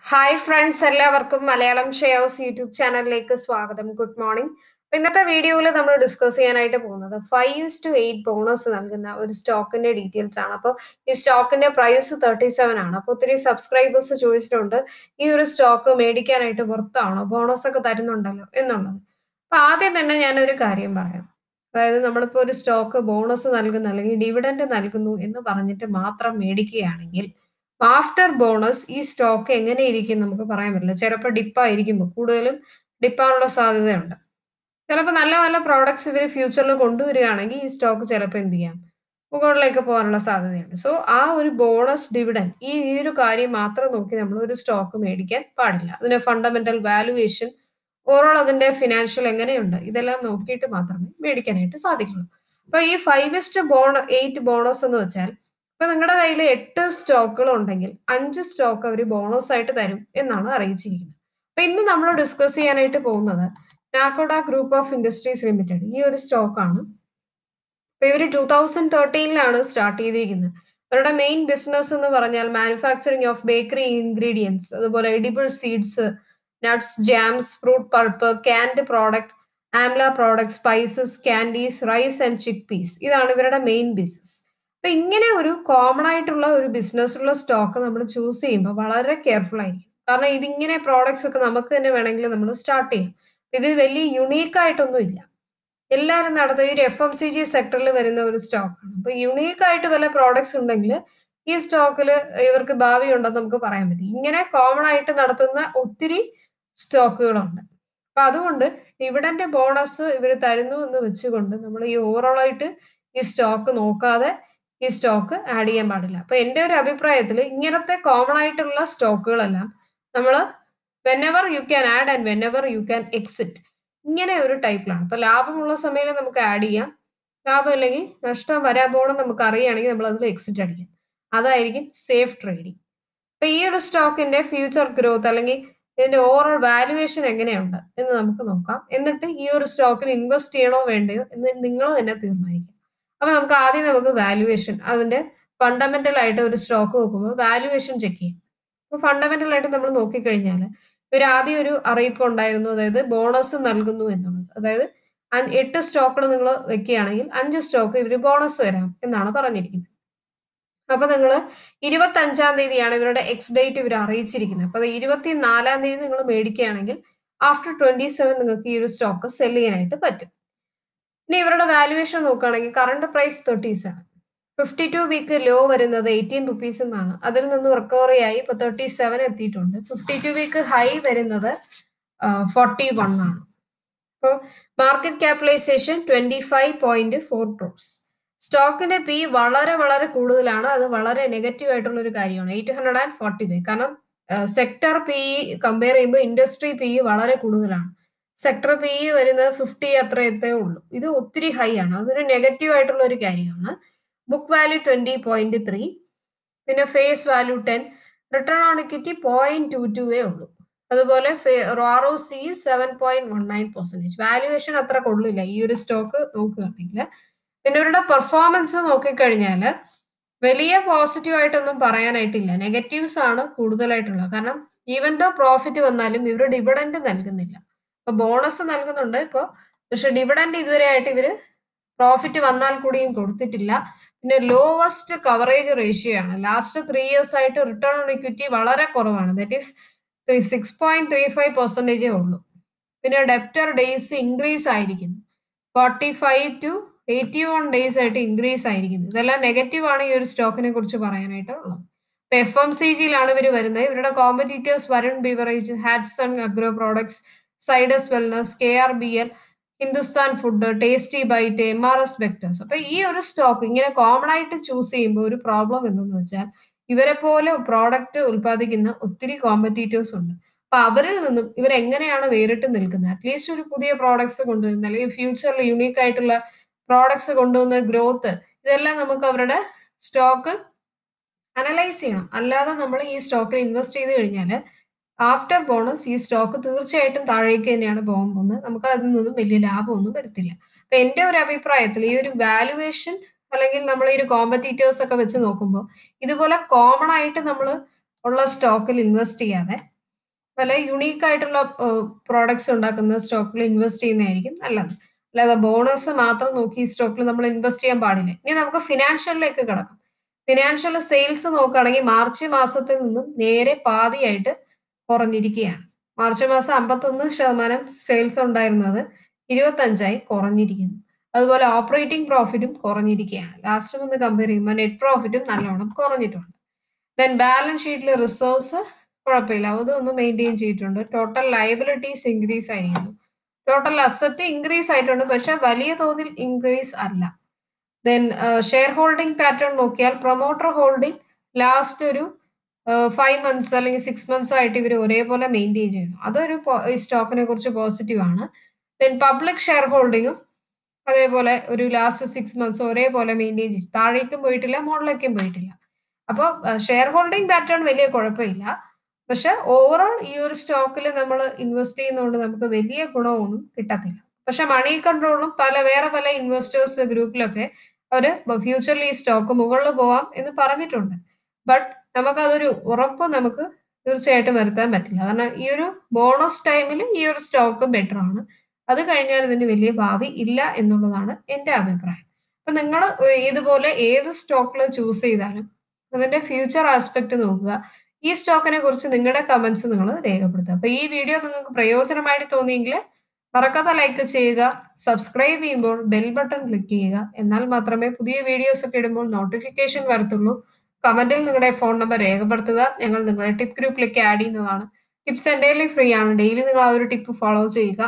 hi friends എല്ലാവർക്കും Malayalam shares YouTube ചാനലിലേക്ക് സ്വാഗതം ഗുഡ് മോർണിംഗ് ഇന്നത്തെ വീഡിയോയിൽ നമ്മൾ ഡിസ്കസ് ചെയ്യാനായിട്ട് പോകുന്നത് ഫൈവ് ടു എയ്റ്റ് ബോണസ് നൽകുന്ന ഒരു സ്റ്റോക്കിന്റെ ഡീറ്റെയിൽസ് ആണ് അപ്പോൾ ഈ സ്റ്റോക്കിന്റെ പ്രൈസ് തേർട്ടി സെവൻ ആണ് അപ്പോൾ ഒത്തിരി സബ്സ്ക്രൈബേഴ്സ് ചോദിച്ചിട്ടുണ്ട് ഈ ഒരു സ്റ്റോക്ക് മേടിക്കാനായിട്ട് വൃത്താണോ ബോണസ് ഒക്കെ തരുന്നുണ്ടല്ലോ എന്നുള്ളത് അപ്പൊ ആദ്യം തന്നെ ഞാനൊരു കാര്യം പറയാം അതായത് നമ്മളിപ്പോൾ ഒരു സ്റ്റോക്ക് ബോണസ് നൽകുന്നു അല്ലെങ്കിൽ ഡിവിഡൻഡ് നൽകുന്നു എന്ന് പറഞ്ഞിട്ട് മാത്രം മേടിക്കുകയാണെങ്കിൽ ആഫ്റ്റർ ബോണസ് ഈ സ്റ്റോക്ക് എങ്ങനെ ഇരിക്കും നമുക്ക് പറയാൻ പറ്റില്ല ചിലപ്പോൾ ഡിപ്പായിരിക്കുമ്പോൾ കൂടുതലും ഡിപ്പാനുള്ള സാധ്യതയുണ്ട് ചിലപ്പോൾ നല്ല നല്ല പ്രോഡക്ട്സ് ഇവർ ഫ്യൂച്ചറിൽ കൊണ്ടുവരികയാണെങ്കിൽ ഈ സ്റ്റോക്ക് ചിലപ്പോൾ എന്ത് ചെയ്യാം മുകളിലേക്ക് പോകാനുള്ള സാധ്യതയുണ്ട് സോ ആ ഒരു ബോണസ് ഡിവിഡൻ ഈ ഈ ഒരു കാര്യം മാത്രം നോക്കി നമ്മൾ ഒരു സ്റ്റോക്ക് മേടിക്കാൻ പാടില്ല അതിന്റെ ഫണ്ടമെന്റൽ വാലുവേഷൻ ഓവറോൾ അതിന്റെ ഫിനാൻഷ്യൽ എങ്ങനെയുണ്ട് ഇതെല്ലാം നോക്കിയിട്ട് മാത്രമേ മേടിക്കാനായിട്ട് സാധിക്കുള്ളൂ അപ്പൊ ഈ ഫൈവസ്റ്റ് ബോണ എയ്റ്റ് ബോണസ് എന്ന് വെച്ചാൽ ഇപ്പൊ നിങ്ങളുടെ കയ്യിൽ എട്ട് സ്റ്റോക്കുകൾ ഉണ്ടെങ്കിൽ അഞ്ച് സ്റ്റോക്ക് അവർ ബോണസ് ആയിട്ട് തരും എന്നാണ് അറിയിച്ചിരിക്കുന്നത് അപ്പൊ ഇന്ന് നമ്മൾ ഡിസ്കസ് ചെയ്യാനായിട്ട് പോകുന്നത് Nakoda group of industries limited ഈ ഒരു സ്റ്റോക്കാണ് അപ്പൊ ഇവർ ടൂ തൗസൻഡ് തേർട്ടീനിലാണ് സ്റ്റാർട്ട് ചെയ്തിരിക്കുന്നത് അവരുടെ മെയിൻ ബിസിനസ് എന്ന് പറഞ്ഞാൽ മാനുഫാക്ചറിങ് ഓഫ് ബേക്കറി ഇൻഗ്രീഡിയൻസ് അതുപോലെ edible seeds nuts jams fruit pulp canned product amla product spices candies rice and chickpeas ഇതാണ് ഇവരുടെ മെയിൻ ബിസിനസ് അപ്പൊ ഇങ്ങനെ ഒരു കോമൺ ആയിട്ടുള്ള ഒരു ബിസിനസ് ഉള്ള സ്റ്റോക്ക് നമ്മൾ ചൂസ് ചെയ്യുമ്പോൾ വളരെ കെയർഫുൾ ആയിരിക്കും കാരണം ഇതിങ്ങനെ പ്രോഡക്ട്സ് ഒക്കെ നമുക്ക് തന്നെ വേണമെങ്കിൽ നമ്മൾ സ്റ്റാർട്ട് ചെയ്യാം ഇത് വലിയ യുണീക്ക് ആയിട്ടൊന്നും ഇല്ല എല്ലാവരും നടത്തുന്ന ഒരു എഫ് എം സി ജി സെക്ടറിൽ വരുന്ന ഒരു സ്റ്റോക്കാണ് അപ്പൊ യുണീക്ക് ആയിട്ട് വല്ല പ്രോഡക്ട്സ് ഉണ്ടെങ്കിൽ ഈ സ്റ്റോക്കിൽ ഇവർക്ക് ഭാവി ഉണ്ടെന്ന് നമുക്ക് പറയാൻ പറ്റും ഇങ്ങനെ കോമൺ ആയിട്ട് നടത്തുന്ന ഒത്തിരി സ്റ്റോക്കുകളുണ്ട് അപ്പൊ അതുകൊണ്ട് ഡിവിഡന്റ് ബോണസ് ഇവർ തരുന്നു എന്ന് വെച്ചുകൊണ്ട് നമ്മൾ ഈ ഓവറോൾ ആയിട്ട് ഈ സ്റ്റോക്ക് നോക്കാതെ ഈ സ്റ്റോക്ക് ആഡ് ചെയ്യാൻ പാടില്ല അപ്പൊ എൻ്റെ ഒരു അഭിപ്രായത്തിൽ ഇങ്ങനത്തെ കോമൺ ആയിട്ടുള്ള സ്റ്റോക്കുകളെല്ലാം നമ്മൾ whenever you can add and whenever you can exit ഇങ്ങനെ ഒരു ടൈപ്പിലാണ് അപ്പൊ ലാഭമുള്ള സമയം നമുക്ക് ആഡ് ചെയ്യാം ലാഭം അല്ലെങ്കിൽ നഷ്ടം വരാൻ പോകണം നമുക്ക് അറിയുകയാണെങ്കിൽ നമ്മൾ അതിൽ എക്സിറ്റ് അടിക്കാം അതായിരിക്കും സേഫ് ട്രേഡിങ് അപ്പൊ ഈ ഒരു സ്റ്റോക്കിന്റെ ഫ്യൂച്ചർ ഗ്രോത്ത് അല്ലെങ്കിൽ ഇതിന്റെ ഓവറോൾ വാല്യുവേഷൻ എങ്ങനെയുണ്ട് എന്ന് നമുക്ക് നോക്കാം എന്നിട്ട് ഈ ഒരു സ്റ്റോക്കിൽ ഇൻവെസ്റ്റ് ചെയ്യണോ വേണ്ടയോ എന്ന് നിങ്ങൾ തന്നെ തീരുമാനിക്കാം അപ്പൊ നമുക്ക് ആദ്യം നമുക്ക് വാല്യുവേഷൻ അതിന്റെ ഫണ്ടമെന്റൽ ആയിട്ട് ഒരു സ്റ്റോക്ക് നോക്കുമ്പോൾ വാല്യുവേഷൻ ചെക്ക് ചെയ്യും അപ്പൊ ഫണ്ടമെന്റൽ ആയിട്ട് നമ്മൾ നോക്കിക്കഴിഞ്ഞാൽ ഇവർ ആദ്യം ഒരു അറിയിപ്പ് ഉണ്ടായിരുന്നു അതായത് ബോണസ് നൽകുന്നു എന്നുള്ളത് അതായത് എട്ട് സ്റ്റോക്കുകൾ നിങ്ങൾ വെക്കുകയാണെങ്കിൽ അഞ്ച് സ്റ്റോക്ക് ഇവർ ബോണസ് തരാം എന്നാണ് പറഞ്ഞിരിക്കുന്നത് അപ്പൊ നിങ്ങൾ ഇരുപത്തി അഞ്ചാം തീയതിയാണ് ഇവരുടെ എക്സ് ഡേറ്റ് ഇവർ അറിയിച്ചിരിക്കുന്നത് അപ്പൊ ഇരുപത്തി നാലാം തീയതി നിങ്ങൾ മേടിക്കുകയാണെങ്കിൽ ആഫ്റ്റർ ട്വന്റി സെവൻ നിങ്ങൾക്ക് ഈ ഒരു സ്റ്റോക്ക് സെൽ ചെയ്യാനായിട്ട് പറ്റും ഇനി ഇവരുടെ വാല്യുവേഷൻ നോക്കുകയാണെങ്കിൽ current price thirty seven fifty two week low വരുന്നത് എയ്റ്റീൻ റുപ്പീസ് എന്നാണ് അതിൽ നിന്ന് റിക്കവറി ആയി ഇപ്പൊ തേർട്ടി സെവൻ എത്തിയിട്ടുണ്ട് ഫിഫ്റ്റി ടു വീക്ക് ഹൈ വരുന്നത് ഫോർട്ടി വൺ ആണ് അപ്പോൾ market capitalisation twenty five point four crores സ്റ്റോക്കിന്റെ പി വളരെ വളരെ കൂടുതലാണ് അത് വളരെ നെഗറ്റീവ് ആയിട്ടുള്ള ഒരു കാര്യമാണ് eight hundred and forty five കാരണം സെക്ടർ പി കമ്പയർ ചെയ്യുമ്പോൾ ഇൻഡസ്ട്രി പി വളരെ കൂടുതലാണ് സെക്ടർ പി വരുന്നത് ഫിഫ്റ്റി അത്രയത്തേ ഉള്ളൂ ഇത് ഒത്തിരി ഹൈ ആണ് അതൊരു നെഗറ്റീവ് ആയിട്ടുള്ള ഒരു കാര്യമാണ് book value twenty point three പിന്നെ face value ten return on equity point two ടുവേ ഉള്ളൂ അതുപോലെ R O C seven point one nine percentage valuation അത്ര കൊള്ളില്ല ഈ ഒരു സ്റ്റോക്ക് നോക്കുകയാണെങ്കിൽ പിന്നെ ഇവരുടെ പെർഫോമൻസ് നോക്കിക്കഴിഞ്ഞാൽ വലിയ പോസിറ്റീവ് ആയിട്ടൊന്നും പറയാനായിട്ടില്ല നെഗറ്റീവ്സ് ആണ് കൂടുതലായിട്ടുള്ളത് കാരണം ഈവൻ ദോ പ്രോഫിറ്റ് വന്നാലും ഇവർ ഡിവിഡൻഡ് നൽകുന്നില്ല ഇപ്പൊ ബോണസ് നൽകുന്നുണ്ട് ഇപ്പോൾ പക്ഷെ ഡിവിഡൻഡ് ഇതുവരെ ആയിട്ട് ഇവര് പ്രോഫിറ്റ് വന്നാൽ കൂടിയും കൊടുത്തിട്ടില്ല പിന്നെ ലോവസ്റ്റ് കവറേജ് റേഷ്യോ ആണ് ലാസ്റ്റ് ത്രീ ഇയേഴ്സ് ആയിട്ട് റിട്ടേൺ ഓൺ ഇക്വിറ്റി വളരെ കുറവാണ് that is six point three five പെർസെൻറ്റേജേ ഉള്ളൂ പിന്നെ ഡെപ്റ്റർ ഡേയ്സ് ഇൻക്രീസ് ആയിരിക്കുന്നു forty five two eighty one days ആയിട്ട് ഇൻക്രീസ് ആയിരിക്കുന്നു ഇതെല്ലാം നെഗറ്റീവ് ആണ് ഈ ഒരു സ്റ്റോക്കിനെ കുറിച്ച് പറയാനായിട്ട് ഉള്ളത് ഇപ്പൊ എഫ് എം സി ജിയിലാണ് ഇവർ വരുന്നത് ഇവരുടെ competitors Varun beverage Hatsun agro products Zydus wellness K R B L Hindustan food tasty bite M R S Bectors അപ്പൊ ഈ ഒരു സ്റ്റോക്ക് ഇങ്ങനെ കോമൺ ആയിട്ട് ചൂസ് ചെയ്യുമ്പോൾ ഒരു പ്രോബ്ലം എന്തെന്ന് വെച്ചാൽ ഇവരെ പോലെ പ്രോഡക്റ്റ് ഉൽപ്പാദിക്കുന്ന ഒത്തിരി കോമ്പറ്റീറ്റേഴ്സ് ഉണ്ട് അപ്പൊ അവരിൽ നിന്നും ഇവർ എങ്ങനെയാണ് വേറിട്ട് നിൽക്കുന്നത് അറ്റ്ലീസ്റ്റ് ഒരു പുതിയ പ്രോഡക്ട്സ് കൊണ്ടുവരുന്ന അല്ലെങ്കിൽ ഫ്യൂച്ചറിൽ യുണീക്ക് ആയിട്ടുള്ള പ്രോഡക്ട്സ് കൊണ്ടുവന്ന ഗ്രോത്ത് ഇതെല്ലാം നമുക്ക് അവരുടെ സ്റ്റോക്ക് അനലൈസ് ചെയ്യണം അല്ലാതെ നമ്മൾ ഈ സ്റ്റോക്കിൽ ഇൻവെസ്റ്റ് ചെയ്ത് കഴിഞ്ഞാൽ ആഫ്റ്റർ ബോണസ് ഈ സ്റ്റോക്ക് തീർച്ചയായിട്ടും താഴേക്ക് തന്നെയാണ് പോകാൻ പോകുന്നത് നമുക്ക് അതിൽ നിന്നും വലിയ ലാഭമൊന്നും വരത്തില്ല അപ്പൊ എന്റെ ഒരു അഭിപ്രായത്തിൽ ഈ ഒരു വാലുവേഷൻ അല്ലെങ്കിൽ നമ്മൾ ഈ ഒരു കോമ്പറ്റീറ്റേഴ്സ് ഒക്കെ വെച്ച് നോക്കുമ്പോൾ ഇതുപോലെ കോമൺ ആയിട്ട് നമ്മൾ ഉള്ള സ്റ്റോക്കിൽ ഇൻവെസ്റ്റ് ചെയ്യാതെ പല യുണീക്ക് ആയിട്ടുള്ള പ്രോഡക്ട്സ് ഉണ്ടാക്കുന്ന സ്റ്റോക്കിൽ ഇൻവെസ്റ്റ് ചെയ്യുന്നതായിരിക്കും നല്ലത് അല്ലാതെ ബോണസ് മാത്രം നോക്കി ഈ സ്റ്റോക്കിൽ നമ്മൾ ഇൻവെസ്റ്റ് ചെയ്യാൻ പാടില്ല ഇനി നമുക്ക് ഫിനാൻഷ്യലിലേക്ക് കിടക്കാം ഫിനാൻഷ്യൽ സെയിൽസ് നോക്കുകയാണെങ്കിൽ മാർച്ച് മാസത്തിൽ നിന്നും നേരെ പാതിയായിട്ട് കുറഞ്ഞിരിക്കുകയാണ് മാർച്ച് മാസം അമ്പത്തൊന്ന് ശതമാനം സെയിൽസ് ഉണ്ടായിരുന്നത് ഇരുപത്തഞ്ചായി കുറഞ്ഞിരിക്കുന്നു അതുപോലെ ഓപ്പറേറ്റിംഗ് പ്രോഫിറ്റും കുറഞ്ഞിരിക്കുകയാണ് ലാസ്റ്റ് ഒന്ന് കമ്പയർ ചെയ്യുമ്പോൾ നെറ്റ് പ്രോഫിറ്റും നല്ലോണം കുറഞ്ഞിട്ടുണ്ട് ദെൻ ബാലൻസ് ഷീറ്റിൽ റിസർവ്സ് കുഴപ്പമില്ല അതൊന്നും മെയിൻറ്റെയിൻ ചെയ്തിട്ടുണ്ട് ടോട്ടൽ ലയബിലിറ്റീസ് ഇൻക്രീസ് ആയിരിക്കുന്നു ടോട്ടൽ അസറ്റ് ഇൻക്രീസ് ആയിട്ടുണ്ട് പക്ഷെ വലിയ തോതിൽ ഇൻക്രീസ് അല്ല ദെൻ ഷെയർ ഹോൾഡിംഗ് പാറ്റേൺ നോക്കിയാൽ പ്രൊമോട്ടർ ഹോൾഡിംഗ് ലാസ്റ്റ് ഒരു ഫൈവ് മന്ത്സ് അല്ലെങ്കിൽ സിക്സ് മന്ത്സ് ആയിട്ട് ഇവർ ഒരേപോലെ മെയിൻറ്റെയിൻ ചെയ്യുന്നു അതൊരു ഈ സ്റ്റോക്കിനെ കുറിച്ച് പോസിറ്റീവ് ആണ് ദെൻ പബ്ലിക് ഷെയർ ഹോൾഡിങ്ങും അതേപോലെ ഒരു ലാസ്റ്റ് സിക്സ് മന്ത്സ് ഒരേപോലെ മെയിൻറ്റെയിൻ ചെയ്യും താഴേക്കും പോയിട്ടില്ല മുകളിലേക്കും പോയിട്ടില്ല അപ്പോൾ ഷെയർ ഹോൾഡിംഗ് പാറ്റേൺ വലിയ കുഴപ്പമില്ല പക്ഷെ ഓവറോൾ ഈ ഒരു സ്റ്റോക്കിൽ നമ്മൾ ഇൻവെസ്റ്റ് ചെയ്യുന്നതുകൊണ്ട് നമുക്ക് വലിയ ഗുണമൊന്നും കിട്ടത്തില്ല പക്ഷെ മണി കൺട്രോളും പല വേറെ പല ഇൻവെസ്റ്റേഴ്സ് ഗ്രൂപ്പിലൊക്കെ അവര് ഫ്യൂച്ചറിൽ ഈ സ്റ്റോക്ക് മുകളിൽ പോവാം എന്ന് പറഞ്ഞിട്ടുണ്ട് ബട്ട് നമുക്കതൊരു ഉറപ്പ് നമുക്ക് തീർച്ചയായിട്ടും വരുത്താൻ പറ്റില്ല കാരണം ഈ ഒരു ബോണസ് ടൈമിൽ ഈ ഒരു സ്റ്റോക്ക് ബെറ്റർ ആണ് അത് കഴിഞ്ഞാൽ ഇതിന് വലിയ ഭാവി ഇല്ല എന്നുള്ളതാണ് എൻ്റെ അഭിപ്രായം അപ്പൊ നിങ്ങൾ ഇതുപോലെ ഏത് സ്റ്റോക്കിൽ ചൂസ് ചെയ്താലും അതിന്റെ ഫ്യൂച്ചർ ആസ്പെക്ട് നോക്കുക ഈ സ്റ്റോക്കിനെ കുറിച്ച് നിങ്ങളുടെ കമന്റ്സ് നിങ്ങൾ രേഖപ്പെടുത്തുക അപ്പൊ ഈ വീഡിയോ നിങ്ങൾക്ക് പ്രയോജനമായിട്ട് തോന്നിയെങ്കിൽ മറക്കാതെ ലൈക്ക് ചെയ്യുക സബ്സ്ക്രൈബ് ചെയ്യുമ്പോൾ ബെൽ ബട്ടൺ ക്ലിക്ക് ചെയ്യുക എന്നാൽ മാത്രമേ പുതിയ വീഡിയോസ് ഒക്കെ ഇടുമ്പോൾ നോട്ടിഫിക്കേഷൻ വരത്തുള്ളൂ കമന്റിൽ നിങ്ങളുടെ ഫോൺ നമ്പർ രേഖപ്പെടുത്തുക ഞങ്ങൾ നിങ്ങളുടെ ടിപ്പ് ഗ്രൂപ്പിലേക്ക് ആഡ് ചെയ്യുന്നതാണ് ടിപ്സ് എൻ്റെ ഫ്രീ ആണ് ഡെയിലി നിങ്ങൾ ആ ഒരു ടിപ്പ് ഫോളോ ചെയ്യുക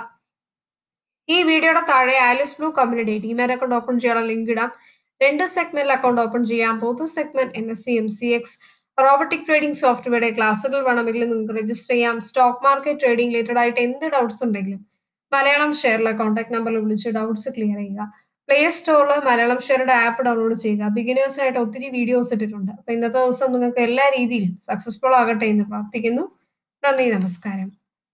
ഈ വീഡിയോയുടെ താഴെ Alice Blue community demat account open ചെയ്യാനുള്ള ലിങ്ക് ഇടാം രണ്ട് സെഗ്മെന്റിൽ അക്കൗണ്ട് ഓപ്പൺ ചെയ്യാം both segment N S C M C X robotic trading സോഫ്റ്റ്വെയറുടെ ക്ലാസ്സുകൾ വേണമെങ്കിൽ നിങ്ങൾക്ക് രജിസ്റ്റർ ചെയ്യാം സ്റ്റോക്ക് മാർക്കറ്റ് ട്രേഡിംഗ് റിലേറ്റഡ് ആയിട്ട് എന്ത് ഡൗട്ട്സ് ഉണ്ടെങ്കിലും മലയാളം ഷെയറിലെ കോൺടാക്ട് നമ്പറിൽ വിളിച്ച് ഡൗട്ട്സ് ക്ലിയർ ചെയ്യുക പ്ലേ സ്റ്റോറിൽ മലയാളം ഷെയറുടെ ആപ്പ് ഡൗൺലോഡ് ചെയ്യുക ബിഗിനേഴ്സിനായിട്ട് ഒത്തിരി വീഡിയോസ് ഇട്ടിട്ടുണ്ട് അപ്പൊ ഇന്നത്തെ ദിവസം നിങ്ങൾക്ക് എല്ലാ രീതിയിലും സക്സസ്ഫുൾ ആകട്ടെ എന്ന് പ്രാർത്ഥിക്കുന്നു നന്ദി നമസ്കാരം